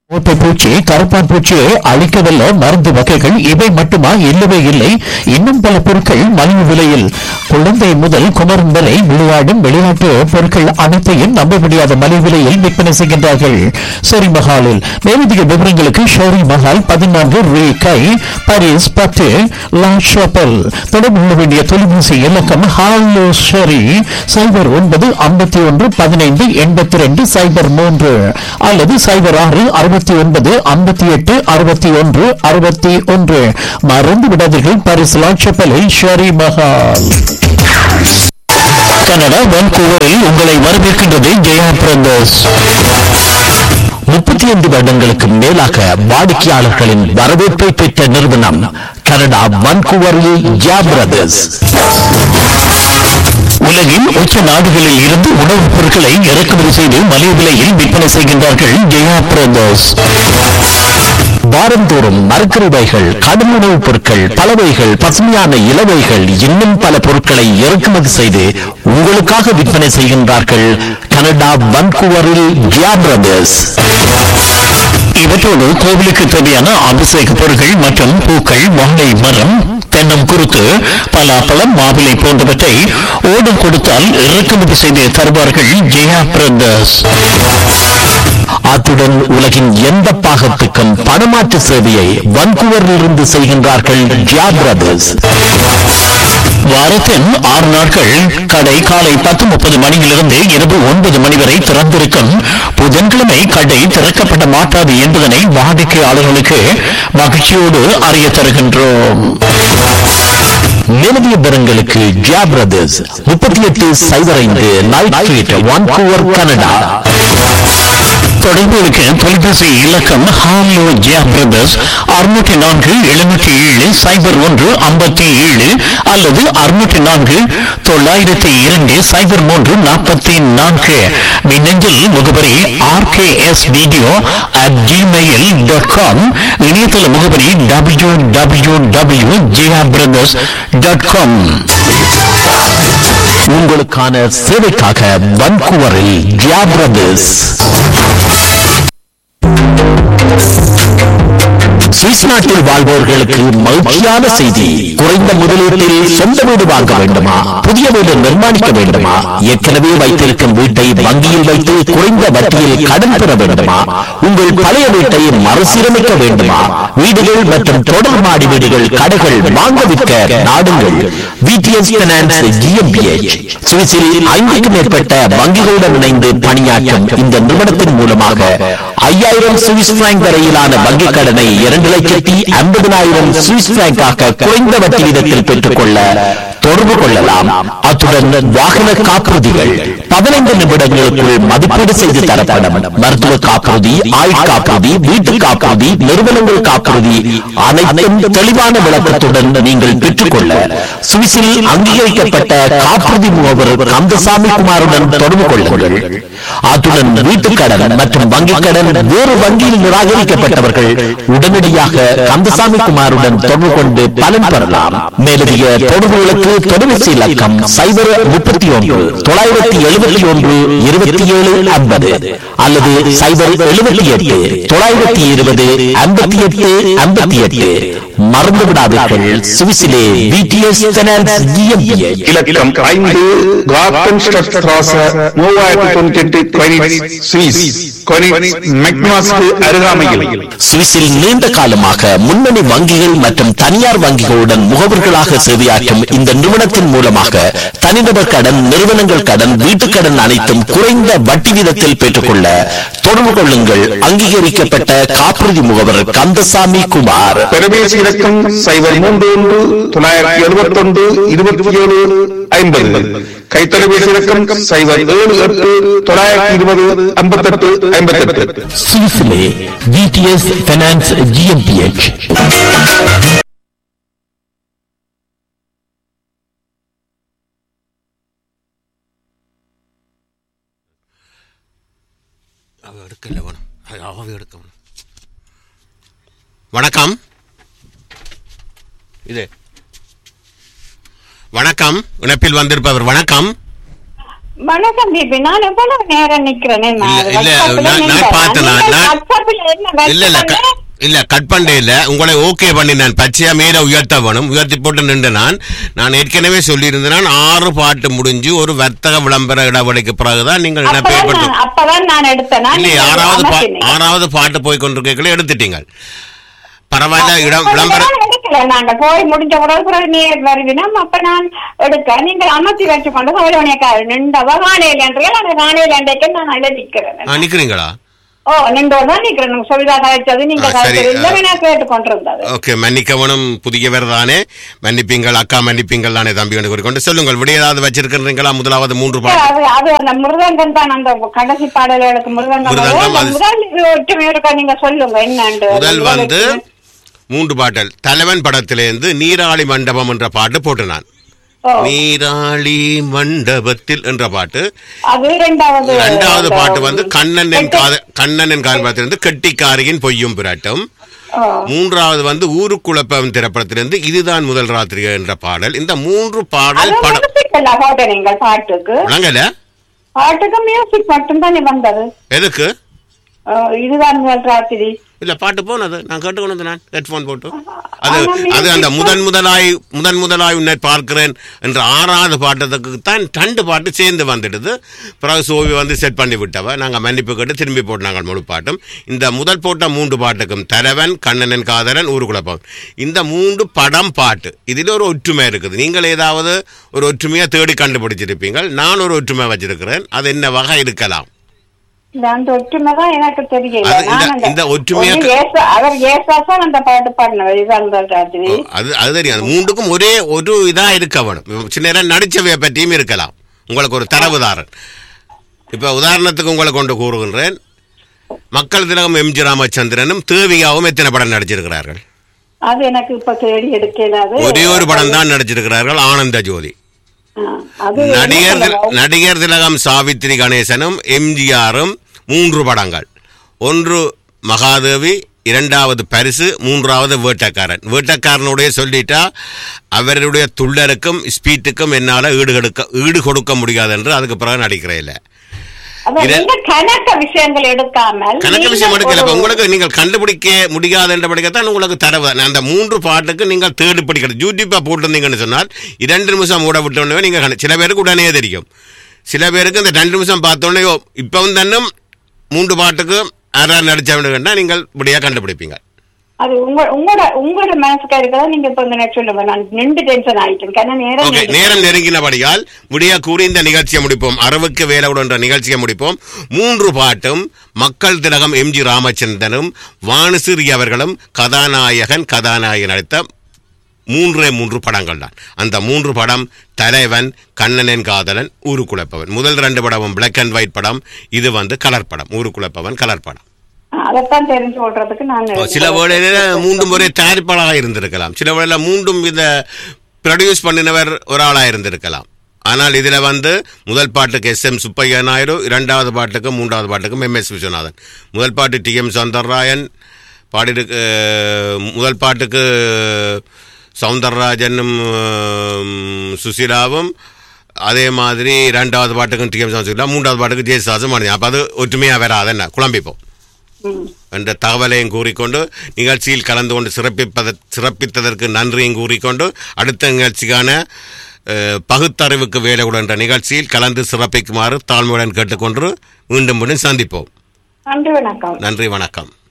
ஓட்டை பூச்சி கருப்பான் பூச்சியை அழிக்கவல்ல மருந்து வகைகள் இவை மட்டுமா இல்லவே இல்லை இன்னும் பல பொருட்கள் மலிவு விலையில் குழந்தை முதல் குமரன் வரை விளையாடும் விளையாட்டு பொருட்கள் அனைத்தையும் நம்ப முடியாத மலிவு விலையில் விற்பனை செய்கின்றார்கள் ஷெரி மஹாலில் மேலதிக விவரங்களுக்கு ஷெரி மஹால் பதினான்கு ரீ கை பாரிஸ் பத்து லா ஷாப்பல் தொடர்பு கொள்ள வேண்டிய தொலைபேசி இலக்கம் ஹாலோ ஷெரி சைபர் ஒன்பது ஐம்பத்தி ஒன்று பதினைந்து எண்பத்தி ரெண்டு சைபர் மூன்று அல்லது சைபர் ஆறு அறுபத்தி ஒன்பது ஐம்பத்தி எட்டு அறுபத்தி ஒன்று அறுபத்தி ஒன்று மறந்து விடாதீர்கள் பாரிஸ் லா ஷாப்பலில் ஷெரி மஹால் கனடா வான்கூவரில் உங்களை வரவேற்கின்றது ஜெயா பிரதர்ஸ் முப்பத்தி ஐந்து வருடங்களுக்கு மேலாக வாடிக்கையாளர்களின் வரவேற்பை பெற்ற நிறுவனம் கனடா வான்கூவரில் ஜெயா பிரதர்ஸ் உலகின் உச்ச நாடுகளில் இருந்து உணவுப் பொருட்களை இறக்குமதி செய்து மலிவு விலையில் விற்பனை செய்கின்றார்கள் ஜெயா பிரதர்ஸ் வாரந்தோறும் மரக்கறிவைகள் கடும் உணவுப் பொருட்கள் பலவைகள் பசுமையான இலவைகள் இன்னும் பல பொருட்களை இறக்குமதி செய்து உங்களுக்காக விற்பனை செய்கின்றார்கள் கனடா வன்கூவரில் ஜியா பிரதர்ஸ் இவற்றோடு கோவிலுக்கு தேவையான அபிஷேக பொருட்கள் மற்றும் பூக்கள் வாழை மரம் தென்னம் குருத்து பலாப்பழம் மாவிலை போன்றவற்றை ஓடம் கொடுத்தால் இறக்குமதி செய்து தருவார்கள் ஜெயா பிரதர்ஸ் அத்துடன் உலகின் எந்த பாகத்துக்கும் பணமாற்று சேவையை வன்கூவரிலிருந்து செய்கின்றார்கள் ஜியா பிரதர்ஸ் வாரத்தின் ஆறு நாட்கள் கடை காலை பத்து முப்பது மணியிலிருந்து இரவு ஒன்பது மணி வரை திறந்திருக்கும் புதன்கிழமை கடை திறக்கப்பட மாட்டாது என்பதனை வாடிக்கையாளர்களுக்கு மகிழ்ச்சியோடு அறிய தருகின்றோம் நிலவிய பெறங்களுக்கு ஜியா பிரதர்ஸ் முப்பத்தி எட்டு சைபர் ஐந்து நைட் ஸ்ட்ரீட் வான்கூவர் கனடா தொடர்புகளுக்கு தொலைபேசி இலக்கம் ஹாலோ ஜியா பிரதர்ஸ் அறுநூற்றி நான்கு எழுநூற்றி ஏழு சைபர் ஒன்று ஐம்பத்தி ஏழு அல்லது அறுநூற்றி நான்கு தொள்ளாயிரத்தி இரண்டு சைபர் மூன்று நாற்பத்தி நான்கு மின்னஞ்சல் முகவரி RKS video at Gmail dot com இணையதள முகவரி W W W Zia brothers dot com உங்களுக்கான சேவைக்காக வன்கூவரில் ஜியா பிரதர்ஸ் சுவிஸ் நாட்டில் வாழ்வோர்களுக்கு மகிழ்ச்சியான செய்தி குறைந்த முதலீட்டில் சொந்த வீடு வாங்க வேண்டுமா புதிய வீடு நிர்மாணிக்க வேண்டுமா ஏற்கனவே வைத்திருக்கும் வீட்டை வங்கியில் வைத்து குறைந்த வட்டியில் கடன் பெற வேண்டுமா உங்கள் பழைய வீட்டை மறுசீரமைக்க வேண்டுமா வீடுகள் மற்றும் தொடர் மாடி வீடுகள் கடைகள் வாங்க விற்க நாடுங்கள் விடிஎஸ் பைனான்ஸ் ஜிஎம்பிஎச் சுவிஸில் ஐந்துக்கும் மேற்பட்ட வங்கிகளுடன் இணைந்து பணியாற்றும் இந்த நிறுவனத்தின் மூலமாக ஐயாயிரம் சுவிஸ் பிராங்க் வரையிலான வங்கிக் கடனை இரண்டு லட்சத்தி ஐம்பதனாயிரம் சுவிஸ் பிராங்காக குறைந்த வட்டி வீதத்தில் பெற்றுக்கொள்ள தொடர்பு கொள்ளலாம் அத்துடன் வாகன காப்புறுதிகள் பதினைந்து நிமிடங்களுக்குள் மதிப்பீடு செய்து தரப்படும் மருத்துவ காப்புறுதி ஆயுள் காப்புறுதி வீட்டு காப்புறுதி நிறுவனங்கள் காப்புறுதி அனைத்தும் தெளிவான விளக்கத்துடன் நீங்கள் பெற்றுக்கொள்ள சுவிஸில் அங்கீகரிக்கப்பட்ட காப்புறுதி முகவர் கந்தசாமி குமாருடன் தொடர்பு கொள்ளுங்கள் அத்துடன் வீட்டுக் கடன் மற்றும் வங்கிக் கடன் வேறு வங்கியில் நிராகரிக்கப்பட்டவர்கள் உடனடியாக கந்தசாமி குமாருடன் தொடர்பு கொண்டு பலன் பெறலாம் மேலதிக தொடர்புகளுக்கு தொலைபேசி இலக்கம் சைபர் முப்பத்தி ஒன்று தொள்ளாயிரத்தி எழுபத்தி ஒன்று இருபத்தி ஏழு ஐம்பது அல்லது சைபர் எழுபத்தி எட்டு தொள்ளாயிரத்தி இருபது ஐம்பத்தி எட்டு ஐம்பத்தி எட்டு மறந்து விடாதீர்கள் சுவிசிலே விடிஎஸ் பைனான்ஸ் ஜிஎம்பிஎச் இலக்கம் ஐந்து கார்டன் ஸ்ட்ராச மூவாயிரத்தி தொண்ணூத்தி எட்டு கொயினிட்ஸ் சுவிஸ் கொயினிட்ஸ் மெக்னாஸ்க்கு அருகாமையில் சுவிஸில் நீண்ட காலமாக முன்னணி வங்கிகள் மற்றும் தனியார் வங்கிகளுடன் முகவர்களாக சேவையாற்றும் இந்த நிறுவனத்தின் மூலமாக தனிநபர் கடன் நிறுவனங்கள் கடன் வீட்டுக் கடன் அனைத்தும் குறைந்த வட்டி வீதத்தில் பெற்றுக்கொள்ள தொடர்பு கொள்ளுங்கள் அங்கீகரிக்கப்பட்ட காப்புறுதி முகவர் கந்தசாமி குமார் தொலைபேசி இலக்கம் சைபர் மூன்று ஒன்று தொள்ளாயிரத்தி எழுபத்தி ஒன்று இருபத்தி ஏழு ஐம்பது கைத்தொலைபேசி இலக்கம் சைபர் ஏழு எட்டு தொள்ளாயிரத்தி இருபது ஐம்பத்தெட்டு ஐம்பத்தெட்டு சுவிஸிலே விடிஎஸ் பைனான்ஸ் ஜிஎம்பிஎச் அவ எடுக்கல வேணும் அது அவ எடுக்க வேணும் வணக்கம் இது வணக்கம் இணைப்பில் வந்திருப்பவர் வணக்கம் வணக்கம் தீபி நான் எவ்வளவு நேரம் நிக்கிறேன் இல்ல, இல்ல, நான்- நான் பார்த்தேன், நான்- நான்- இல்ல இல்ல க- இல்ல கட் பண்ணே இல்ல உங்களை ஓகே பண்ணி நான் பச்சையா மேல உயர்த்த வேணும் உயர்த்தி போட்டு நின்று நான் நான் ஏற்கனவே சொல்லியிருந்தேன் நான் ஆறு பாட்டு முடிஞ்சு ஒரு வர்த்தக விளம்பர இடைவெளிக்கு பிறகுதான் நீங்கள் என்ன பேர் படுத்து அப்பதான் நான் எடுத்தேன் நான் இல்லை நீங்க ஆறாவது பா- அமர்த்தினீங்க. ஆறாவது பாட்டு போய் கொண்டிருக்கீங்களே எடுத்துட்டீங்க பரவாயில்ல இடம் கொஞ்ச விளம்பர நாள் எடுக்கல நாங்க போய் முடிஞ்ச உடனே பிறகு நீ வருவினா அப்ப நான் எடுக்க நீங்கள் அமர்த்தி வச்சு கொண்டு கவலவனையக்காரு நின்றவ காணையில் என்றால் அந்த காணையில் அன்றைக்கு நான் அதில் நிக்கிறேன் ஆ, நிக்கிறீங்களா ஓ நின்றோடு தான் நிக்கிறேன் நீங்க சொல்லிதா கழிச்சது நீங்க ஆ, சரி, கழிச்சது இல்லை ஆ. நான் கேட்டு கொண்டிருந்தது ஓகே மன்னிக்கவனும் புதியவர் தானே மன்னிப்பீங்கள் அக்கா மன்னிப்பீங்கள் தானே தம்பி என்று கூறிக்கொண்டு சொல்லுங்கள் விட ஏதாவது வச்சிருக்கிறீங்களா முதலாவது மூன்று பாட்டு அது அது அந்த மிருதங்கம் தான் அந்த கடைசி பாடல்களுக்கு மிருதங்கம் மிருதங்கம், அந்த அது- முதல் இது ஒற்றுமை இருக்கா நீங்க சொல்லுங்க என்னண்டு முதல் முதல் வந்து ஒற்றுமை. மூன்று பாட்டல் தலைவன் படத்திலிருந்து நீராளி மண்டபம் என்ற பாட்டு போட்டு நான் ஓ, நீராளி மண்டபத்தில் என்ற பாட்டு அது இரண்டாவது இரண்டாவது அந்த- பாட்டு வந்து கண்ணன் என் காத கண்ணன் என் காதலத்திலிருந்து கெட்டிக்காரியின் பொய்யும் பிராட்டம் ஓ, மூன்றாவது வந்து ஊருக்குழப்பம் திரைப்படத்திலிருந்து இதுதான் முதல் ராத்திரி என்ற பாடல் இந்த மூன்று பாடல் அது படம் music இல்ல போட்ட நீங்கள் பாட்டுக்கு விளங்கல பாட்டுக்கு மியூசிக் மட்டும் தானே வந்தது எதுக்கு ஓ, இதுதான் முதல் ராத்திரி இல்ல பாட்டு போனது நான் கேட்டுக்கொண்டு வந்தேன் நான் ஹெட்போன் போட்டு அது ஆனா music அது அந்த தான். முதன் முதலாய் முதன் முதலாய் உன்னை பார்க்கிறேன் என்ற ஆறாவது பாட்டத்துக்கு தான் ரெண்டு பாட்டு சேர்ந்து வந்துடுது பிறகு சோவி வந்து செட் பண்ணி விட்டவ நாங்கள் மன்னிப்பு கேட்டு திரும்பி போட்டாங்க முழு பாட்டும் இந்த முதல் போட்ட மூன்று பாட்டுக்கும் தலைவன் கண்ணனன் காதலன் ஊருக்குழப்பம் இந்த மூன்று படம் பாட்டு இதில் ஒரு ஒற்றுமை இருக்குது நீங்கள் ஏதாவது ஒரு ஒற்றுமையை தேடி கண்டுபிடிச்சிருப்பீங்கள் நான் ஒரு ஒற்றுமை வச்சிருக்கிறேன் அது என்ன வகை இருக்கலாம் இந்த அந்த ஒற்றுமை தான் எனக்கு தெரியல அது இந்த- நான் அந்த- இந்த ஒற்றுமையா- ஒண்ணு ஏசு- அவர் ஏசாசன் அந்த பாட்டு பாடினவர் இதுதான் முதல் ராத்திரி அது அது தெரியும் அது மூன்றுக்கும் ஒரே ஒரு இதா இருக்க வேணும் சில நேரம் நடிச்சவைய பற்றியும் இருக்கலாம் உங்களுக்கு ஒரு தரவுதாரன் இப்ப உதாரணத்துக்கு உங்களை கொண்டு கூறுகின்றேன் மக்கள் திலகம் எம்ஜி ராமச்சந்திரனும் தேவிகாவும் எத்தனை படம் நடிச்சிருக்கிறார்கள் அது எனக்கு இப்ப தேடி எடுக்கலாது ஒரே ஒரு படம் தான் நடிச்சிருக்கிறார்கள் ஆனந்த ஜோதி அது நடிகர் என்ன தில- சொல்ல- நடிகர் திலகம் சாவித்திரி கணேசனும் எம்ஜிஆரும் மூன்று படங்கள் ஒன்று மகாதேவி இரண்டாவது பரிசு மூன்றாவது வேட்டக்காரன் வேட்டக்காரனுடைய சொல்லிட்டா அவருடைய துள்ளருக்கும் ஸ்பீட்டுக்கும் என்னால ஈடு கொடுக்க ஈடு கொடுக்க முடியாது என்று அதுக்கு பிறகு நடிக்கிறேன் இல்ல அதான் இத- நீங்க கணக்க விஷயங்கள் எடுக்காமல் கணக்கு நீங்கள் விஷயம் எடுக்கல இப்ப ஒரு- உங்களுக்கு நீங்கள் கண்டுபிடிக்க முடியாது என்ற படிக்கத்தான் உங்களுக்கு தரவு அந்த மூன்று பாட்டுக்கு நீங்கள் தேடி படிக்கணும் யூடியூப்பா போட்டிருந்தீங்கன்னு சொன்னால் இரண்டு நிமிஷம் மூட விட்டோன்னே நீங்க கண்டு- சில பேருக்கு உடனே தெரியும் சில பேருக்கு இந்த ரெண்டு நிமிஷம் பார்த்தோன்னே ஓ, இப்பவும் தன்னும் மூன்று பாட்டுக்கு யாராவது நடிச்ச வேண்டும்னா நீங்கள் இப்படியா கண்டுபிடிப்பீங்க அது உங்க உங்களோட உங்களோட மனசுக்கு இருக்கிறத நீங்க இப்ப இந்த சொல்லுங்க நான் நின்று டென்ஷன் ஆயிட்டேன் கண்ண நேரம் ஓகே நீங்க- நேரம் நெருங்கினபடியால் விடிய கூறி இந்த நிகழ்ச்சியை முடிப்போம் அறவுக்கு வேலவுடன் என்ற நிகழ்ச்சியை முடிப்போம் மூன்று பாட்டும் மக்கள் திலகம் எம்ஜி ராமச்சந்திரனும் வானுசிறி அவர்களும் கதாநாயகன் கதாநாயகன் நடித்த மூன்றே மூன்று படங்கள் தான் அந்த மூன்று படம் தலைவன் கண்ணனின் காதலன் ஊருக்குழப்பவன் முதல் ரெண்டு படமும் பிளாக் அண்ட் ஒயிட் படம் இது வந்து கலர் படம் ஊருக்குழப்பவன் கலர் படம் அதைத்தான் தெரிஞ்சு கொள்றதுக்கு நான் சில வேளையில மூன்றும் ஒரே தயாரிப்பாளராக இருந்திருக்கலாம் சில வேளையில மூன்றும் இத ப்ரொடியூஸ் பண்ணினவர் ஒரு ஆளாக இருந்திருக்கலாம் ஆனால் இதுல வந்து முதல் பாட்டுக்கு எஸ் எம் சுப்பையா நாயுடு இரண்டாவது பாட்டுக்கு மூன்றாவது பாட்டுக்கும் எம் எஸ் விஸ்வநாதன் முதல் பாட்டு டி எம் சௌந்தரராயன் பாடிருக்கு முதல் பாட்டுக்கு சவுந்தரராஜனும் உம், சுசீலாவும் அதே மாதிரி ரெண்டாவது பாட்டுக்கும் டி எம் சௌந்தரா மூன்றாவது பாட்டுக்கு ஜெயசாசும் பாடினாங்க அப்போ அது ஒற்றுமையாக வராது என்ன குழம்பிப்போம் ம். என்ற தகவலையும் கூறிக்கொண்டு நிகழ்ச்சியில் கலந்து கொண்டு சிறப்பிப்பத சிறப்பித்ததற்கு நன்றியும் கூறிக்கொண்டு அடுத்த நிகழ்ச்சிக்கான அஹ், பகுத்தறிவுக்கு வேலையுடன் என்ற நிகழ்ச்சியில் கலந்து சிறப்பிக்குமாறு தாழ்மையுடன் கேட்டுக்கொண்டு மீண்டும் மீண்டும் சந்திப்போம் நன்றி வணக்கம் நன்றி வணக்கம்